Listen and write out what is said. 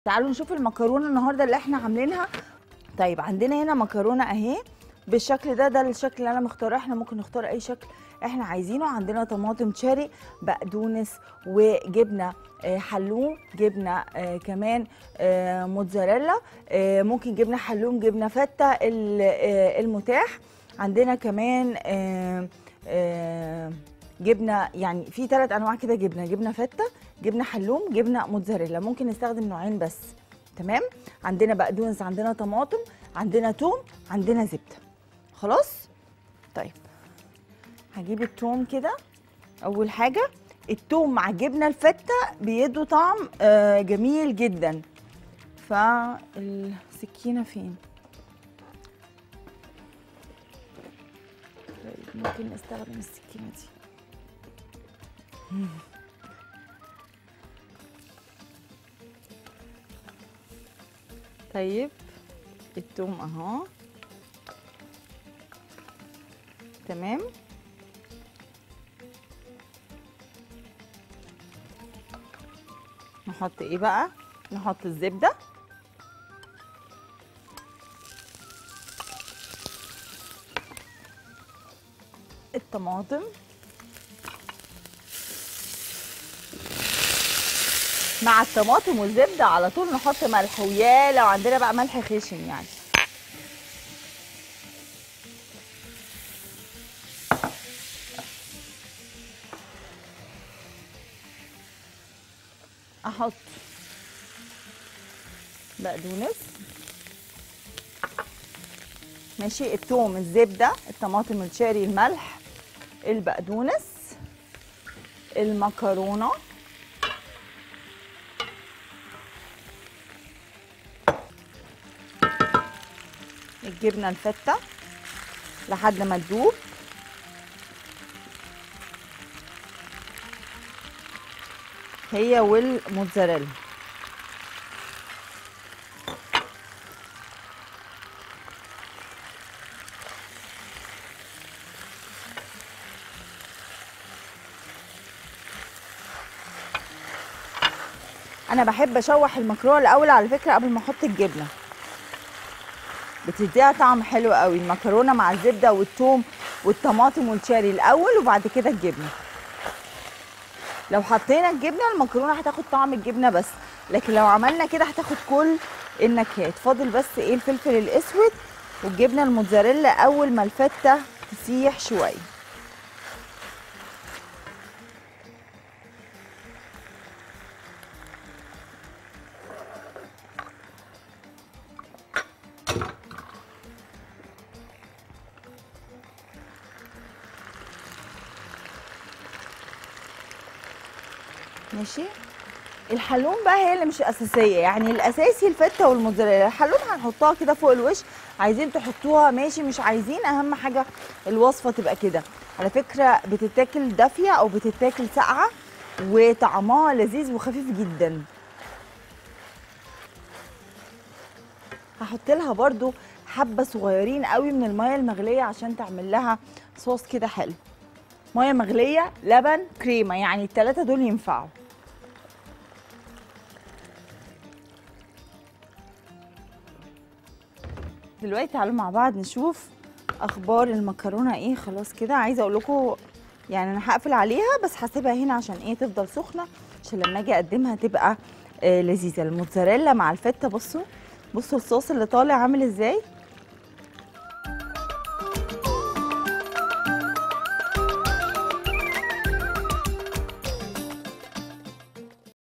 تعالوا نشوف المكرونه النهارده اللي احنا عاملينها طيب عندنا هنا مكرونه اهي بالشكل ده ده الشكل اللي انا مختاره احنا ممكن نختار اي شكل احنا عايزينه عندنا طماطم تشيري بقدونس وجبنه آه، حلوم جبنه آه، كمان آه، موتزاريلا آه، ممكن جبنه حلوم جبنه فته ال- آه، المتاح عندنا كمان آه، آه، جبنه يعني في ثلاث انواع كده جبنه جبنه فته جبنه حلوم جبنه موتزاريلا ممكن نستخدم نوعين بس تمام عندنا بقدونس عندنا طماطم عندنا توم عندنا زبده خلاص طيب هجيب التوم كده اول حاجه التوم مع الجبنه الفته بيدوا طعم آه جميل جدا فالسكينه فين طيب ممكن نستخدم السكينه دي طيب التوم اهو تمام نحط ايه بقى نحط الزبده الطماطم مع الطماطم والزبده على طول نحط ملح ويا لو عندنا بقى ملح خشن يعني احط بقدونس ماشي الثوم الزبده الطماطم الشاري الملح البقدونس المكرونه الجبنه الفته لحد ما تدوب هي والموتزاريلا انا بحب اشوح المكرونه الاول على فكره قبل ما احط الجبنه بتديها طعم حلو قوي المكرونه مع الزبده والثوم والطماطم والشاري الاول وبعد كده الجبنه لو حطينا الجبنه المكرونه هتاخد طعم الجبنه بس لكن لو عملنا كده هتاخد كل النكهات فاضل بس ايه الفلفل الاسود والجبنه الموتزاريلا اول ما الفته تسيح شويه ماشي الحلوم بقى هي اللي مش اساسيه يعني الاساسي الفته والموتزاريلا الحلوم هنحطها كده فوق الوش عايزين تحطوها ماشي مش عايزين اهم حاجه الوصفه تبقى كده على فكره بتتاكل دافيه او بتتاكل ساقعه وطعمها لذيذ وخفيف جدا هحط لها برده حبه صغيرين قوي من الميه المغليه عشان تعمل لها صوص كده حلو ميه مغليه لبن كريمه يعني الثلاثه دول ينفعوا دلوقتي تعالوا مع بعض نشوف اخبار المكرونه ايه خلاص كده عايزه اقول لكم يعني انا هقفل عليها بس هسيبها هنا عشان ايه تفضل سخنه عشان لما اجي اقدمها تبقى آه لذيذه الموتزاريلا مع الفته بصوا بصوا الصوص اللي طالع عامل ازاي